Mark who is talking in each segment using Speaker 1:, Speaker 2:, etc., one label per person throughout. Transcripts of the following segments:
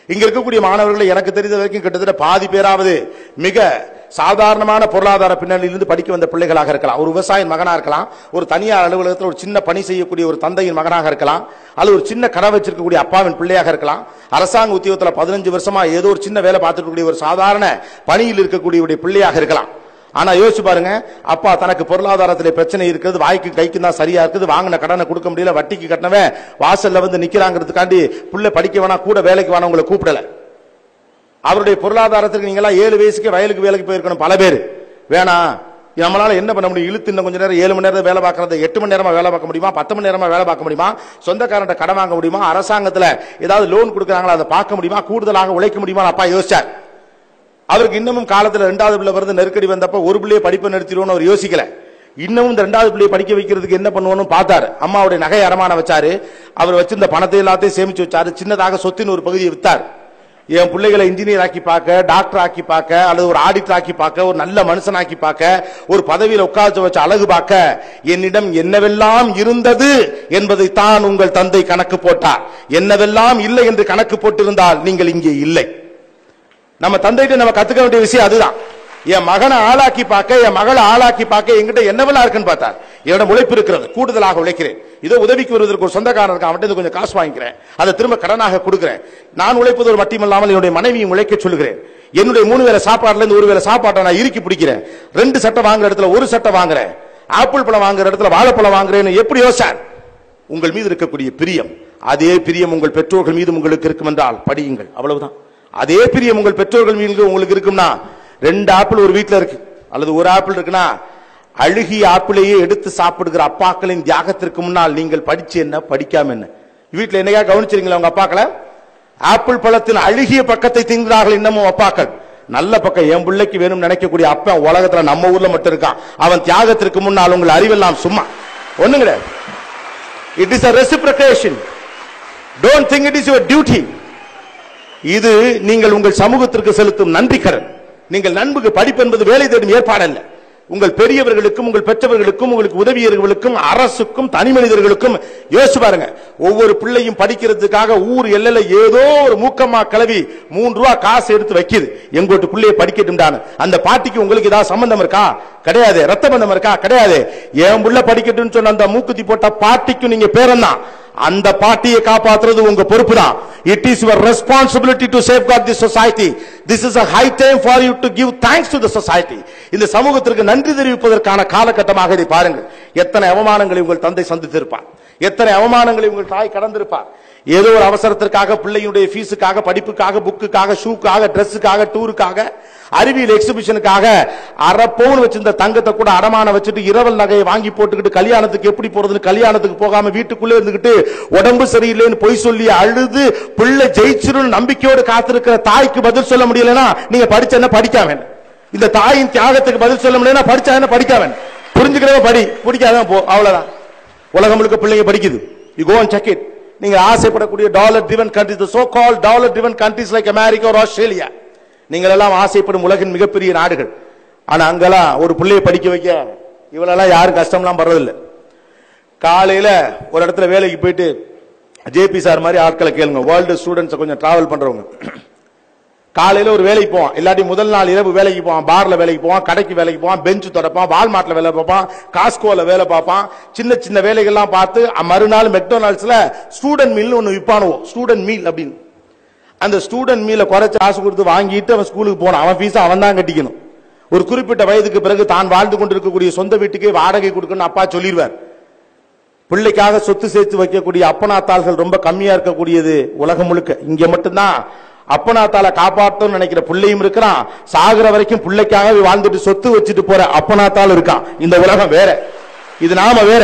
Speaker 1: இங்க இருக்கக்கூடிய மாணவர்கள் எனக்கு தெரிந்த வரைக்கும் கிட்டத்தட்ட பாதி பேராவது மிக சாதாரணமான பொருளாதார பின்னணியிலிருந்து படிக்க வந்த பிள்ளைகளாக இருக்கலாம் ஒரு விவசாயின் மகனா இருக்கலாம் ஒரு தனியார் அலுவலகத்தில் ஒரு சின்ன பணி செய்யக்கூடிய ஒரு தந்தையின் மகனாக இருக்கலாம் அல்லது ஒரு சின்ன கடை வச்சிருக்கக்கூடிய அப்பாவின் பிள்ளையாக இருக்கலாம் அரசாங்க உத்தியோகத்தில் பதினஞ்சு வருஷமா ஏதோ ஒரு சின்ன வேலை பார்த்துட்டு இருக்கக்கூடிய ஒரு சாதாரண பணியில் இருக்கக்கூடிய பிள்ளையாக இருக்கலாம் ஆனா யோசிச்சு பாருங்க அப்பா தனக்கு பொருளாதாரத்திலே பிரச்சனை இருக்குது வாய்க்கு கைக்கு தான் சரியா இருக்குது வாங்கின கடனை கொடுக்க முடியல வட்டிக்கு கட்டினவன் வாசல்ல வந்து நிக்கிறாங்கிறதுக்காண்டி புள்ள படிக்க வேணாம் கூட வேலைக்கு வேணாம் உங்களை கூப்பிடல அவருடைய பொருளாதாரத்துக்கு நீங்க எல்லாம் ஏழு வயசுக்கு வயலுக்கு வேலைக்கு போயிருக்கணும் பல பேர் வேணாம் நம்மளால என்ன பண்ண முடியும் இழுத்து இன்னும் கொஞ்ச நேரம் ஏழு மணி நேரம் வேலை பார்க்கறது எட்டு மணி நேரமா வேலை பார்க்க முடியுமா பத்து மணி நேரமா வேலை பார்க்க முடியுமா சொந்தக்காரன்ட்ட கடன் வாங்க முடியுமா அரசாங்கத்துல ஏதாவது லோன் கொடுக்குறாங்களா அதை பார்க்க முடியுமா கூடுதலாக உழைக்க முடியுமா அப்பா யோசிச்சார் அவருக்கு இன்னமும் காலத்துல ரெண்டாவது பிள்ளை வருது நெருக்கடி வந்தப்ப ஒரு பிள்ளையை படிப்பை நிறுத்திடுவோம்னு அவர் யோசிக்கல இன்னமும் இந்த ரெண்டாவது பிள்ளையை படிக்க வைக்கிறதுக்கு என்ன பண்ணுவோம்னு பார்த்தாரு அம்மாவுடைய நகை அடமானம் வச்சாரு அவர் வச்சிருந்த பணத்தை எல்லாத்தையும் சேமிச்சு வச்சாரு சின்னதாக சொத்தின் ஒரு பகுதியை வித்தார் என் பிள்ளைகளை இன்ஜினியர் ஆக்கி பார்க்க டாக்டர் ஆக்கி பார்க்க அல்லது ஒரு ஆடிட்டர் ஆக்கி பார்க்க ஒரு நல்ல மனுஷனாக்கி பார்க்க ஒரு பதவியில் உட்கார்ந்து வச்சு அழகு பார்க்க என்னிடம் என்னவெல்லாம் இருந்தது என்பதை தான் உங்கள் தந்தை கணக்கு போட்டார் என்னவெல்லாம் இல்லை என்று கணக்கு போட்டிருந்தால் நீங்கள் இங்கே இல்லை நம்ம தந்தைகிட்ட நம்ம கத்துக்க வேண்டிய விஷயம் அதுதான் என் மகனை ஆளாக்கி பார்க்க என் மகளை ஆளாக்கி பார்க்க என்கிட்ட என்னவெல்லாம் இருக்குன்னு பார்த்தார் என்னோட உழைப்பு இருக்கிறது கூடுதலாக உழைக்கிறேன் இதோ உதவிக்கு வருவதற்கு ஒரு சொந்தக்காரன் இருக்கான் அவன்கிட்ட இருந்து கொஞ்சம் காசு வாங்கிக்கிறேன் அதை திரும்ப கடனாக கொடுக்கிறேன் நான் உழைப்பது ஒரு மட்டுமல்லாமல் என்னுடைய மனைவியும் உழைக்க சொல்லுகிறேன் என்னுடைய மூணு வேளை சாப்பாடுல இருந்து ஒரு வேளை சாப்பாட்டை நான் இறுக்கி பிடிக்கிறேன் ரெண்டு சட்டை வாங்குற இடத்துல ஒரு சட்டை வாங்குறேன் ஆப்பிள் பழம் வாங்குற இடத்துல வாழைப்பழம் வாங்குறேன்னு எப்படி யோசிச்சார் உங்கள் மீது இருக்கக்கூடிய பிரியம் அதே பிரியம் உங்கள் பெற்றோர்கள் மீது உங்களுக்கு இருக்கும் என்றால் படியுங்கள் அவ்வளவுதான் அதே பிரியம் உங்கள் பெற்றோர்கள் மீது உங்களுக்கு இருக்கும்னா ரெண்டு ஆப்பிள் ஒரு வீட்ல இருக்கு அல்லது ஒரு ஆப்பிள் இருக்குன்னா அழுகிய ஆப்பிளையே எடுத்து சாப்பிடுகிற அப்பாக்களின் தியாகத்திற்கு முன்னால் நீங்கள் படிச்சு என்ன படிக்காம என்ன வீட்டுல என்னையா கவனிச்சிருங்களா உங்க அப்பாக்களை ஆப்பிள் பழத்தின் அழுகிய பக்கத்தை திங்கிறார்கள் இன்னமும் அப்பாக்கள் நல்ல பக்கம் என் பிள்ளைக்கு வேணும் நினைக்கக்கூடிய அப்பன் உலகத்துல நம்ம ஊர்ல மட்டும் இருக்கான் அவன் தியாகத்திற்கு முன்னால் உங்கள் அறிவெல்லாம் சும்மா ஒண்ணும் கிடையாது it is a reciprocation don't think it is your duty இது நீங்கள் உங்கள் சமூகத்திற்கு செலுத்தும் நன்றி கடன் நீங்கள் நண்புக்கு படிப்பு என்பது வேலை தேடும் ஏற்பாடல்ல உங்கள் பெரியவர்களுக்கும் உங்கள் பெற்றவர்களுக்கும் உங்களுக்கு உதவியவர்களுக்கும் அரசுக்கும் தனி மனிதர்களுக்கும் யோசிச்சு பாருங்க ஒவ்வொரு பிள்ளையும் படிக்கிறதுக்காக ஊர் எல்லையில ஏதோ ஒரு மூக்கம்மா கிளவி மூன்று ரூபா காசு எடுத்து வைக்குது எங்கோட்டு பிள்ளைய படிக்கட்டும்டான்னு அந்த பாட்டிக்கு உங்களுக்கு ஏதாவது சம்பந்தம் இருக்கா கிடையாது ரத்த பந்தம் இருக்கா கிடையாது என் புள்ள படிக்கட்டும்னு சொன்ன அந்த மூக்குத்தி போட்ட பாட்டிக்கும் நீங்க பேரன் அந்த பாட்டியை காப்பாத்துறது உங்க பொறுப்பு தான் it is your responsibility to safeguard the society this is a high time for you to give thanks to the society இந்த சமூகத்திற்கு நன்றி தெரிவிப்பதற்கான காலகட்டமாக இதை பாருங்கள் எத்தனை அவமானங்களை உங்கள் தந்தை சந்தித்திருப்பார் எத்தனை அவமானங்களை உங்கள் தாய் கடந்திருப்பார் ஏதோ ஒரு அவசரத்திற்காக பிள்ளையுடைய ஃபீஸுக்காக படிப்புக்காக புக்குக்காக ஷூக்காக ட்ரெஸ்ஸுக்காக டூருக்காக அறிவியல் எக்ஸிபிஷனுக்காக அரை பவுன் வச்சிருந்த தங்கத்தை கூட அடமான வச்சுட்டு இரவல் நகையை வாங்கி போட்டுக்கிட்டு கல்யாணத்துக்கு எப்படி போறதுன்னு கல்யாணத்துக்கு போகாம வீட்டுக்குள்ளே இருந்துகிட்டு உடம்பு சரியில்லைன்னு பொய் சொல்லி அழுது பிள்ளை ஜெயிச்சிரும் நம்பிக்கையோடு காத்திருக்கிற தாய்க்கு பதில் சொல்ல முடியலன்னா நீங்க படிச்ச என்ன படிக்காம என்ன? இந்த தாயின் தியாகத்துக்கு பதில் சொல்ல முடியலன்னா படிச்சா என்ன படிக்காம என்ன? புரிஞ்சுக்கிறவன் படி பிடிக்காதவன் போ அவ்வளவுதான் உலகம் முழுக்க பிள்ளைங்க படிக்குது you go and check it நீங்க ஆசைப்படக்கூடிய dollar driven countries so call dollar driven countries like America ஒரு ஆஸ்திரேலியா நீங்கள் எல்லாம் ஆசைப்படும் உலகின் மிகப்பெரிய நாடுகள் ஆனா அங்கெல்லாம் ஒரு பிள்ளையை படிக்க வைக்க இவளெல்லாம் யாரும் கஷ்டம்லாம் படுறதில்லை காலையில ஒரு இடத்துல வேலைக்கு போயிட்டு ஜேபி சார் மாதிரி ஆட்களை கேளுங்க வேர்ல்டு ஸ்டூடெண்ட்ஸ் கொஞ்சம் டிராவல் பண்றவங்க காலையில ஒரு வேலைக்கு போவான் இல்லாட்டி முதல் நாள் இரவு வேலைக்கு போவான் பார்ல வேலைக்கு போவான் கடைக்கு வேலைக்கு போவான் பெஞ்ச் தொடப்பான் வால்மார்ட்ல வேலை பார்ப்பான் காஸ்கோல வேலை பார்ப்பான் சின்ன சின்ன வேலைகள்லாம் பார்த்து அ- மறுநாள் மெக்டொனால்ட்ஸ்ல ஸ்டூடெண்ட் மீல் ஒன்னு விற்பானுவோம் ஸ்டூடெண்ட் மீல் அப்படின்னு அந்த ஸ்டூடெண்ட் மீல குறைச்சு காசு கொடுத்து வாங்கிட்டு அவன் ஸ்கூலுக்கு போனான் அவன் ஃபீஸ் அவன் தான் கட்டிக்கணும் ஒரு குறிப்பிட்ட வயதுக்கு பிறகு தான் வாழ்ந்து கொண்டிருக்கக்கூடிய சொந்த வீட்டுக்கே வாடகை கொடுக்கணும் அப்பா சொல்லிடுவார் பிள்ளைக்காக சொத்து சேர்த்து வைக்கக்கூடிய அப்பனாத்தாள்கள் ரொம்ப கம்மியா இருக்கக்கூடியது உலகம் முழுக்க இங்க மட்டும்தான் அப்பனாத்தால காப்பாற்றணும்னு நினைக்கிற பிள்ளையும் இருக்கிறான் சாகுற வரைக்கும் பிள்ளைக்காகவே வாழ்ந்துட்டு சொத்து வச்சுட்டு போற அப்பனாத்தால் இருக்கான் இந்த உலகம் வேற இது நாம வேற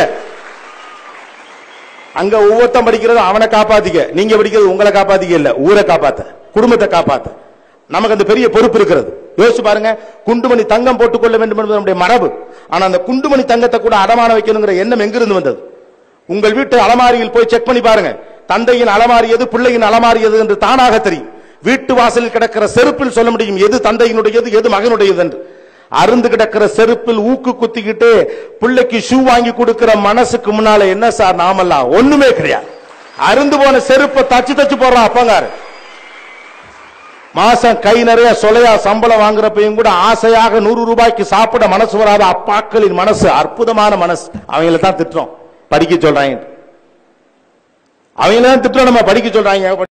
Speaker 1: அங்க ஒவ்வொருத்தன் படிக்கிறது அவனை காப்பாத்திக்க நீங்க படிக்கிறது உங்களை காப்பாத்திக்க இல்ல ஊரை காப்பாத்த குடும்பத்தை காப்பாத்த நமக்கு அந்த பெரிய பொறுப்பு இருக்கிறது யோசிச்சு பாருங்க குண்டுமணி தங்கம் போட்டுக்கொள்ள வேண்டும் என்பது நம்முடைய மரபு ஆனா அந்த குண்டுமணி தங்கத்தை கூட அடமான வைக்கணுங்கிற எண்ணம் எங்கிருந்து வந்தது உங்கள் வீட்டு அலமாரியில் போய் செக் பண்ணி பாருங்க தந்தையின் அலமாரி எது பிள்ளையின் அலமாரி எது என்று தானாக தெரியும் வீட்டு வாசலில் கிடக்கிற செருப்பில் சொல்ல முடியும் எது தந்தையினுடையது எது மகனுடையது என்று அருந்து கிடக்கிற செருப்பில் ஊக்கு குத்திக்கிட்டு பிள்ளைக்கு ஷூ வாங்கி கொடுக்கிற மனசுக்கு முன்னால என்ன சார் நாமெல்லாம் ஒண்ணுமே கிடையாது அருந்து போன செருப்பை தச்சு தச்சு போடுறான் அப்பங்காரு மாசம் கை நிறைய சொலையா சம்பளம் வாங்குறப்பையும் கூட ஆசையாக நூறு ரூபாய்க்கு சாப்பிட மனசு வராத அப்பாக்களின் மனசு அற்புதமான மனசு அவங்கள தான் திட்டுறோம் படிக்க சொல்றாங்க அவங்கள தான் திட்டுறோம் நம்ம படிக்க சொல்றாங்க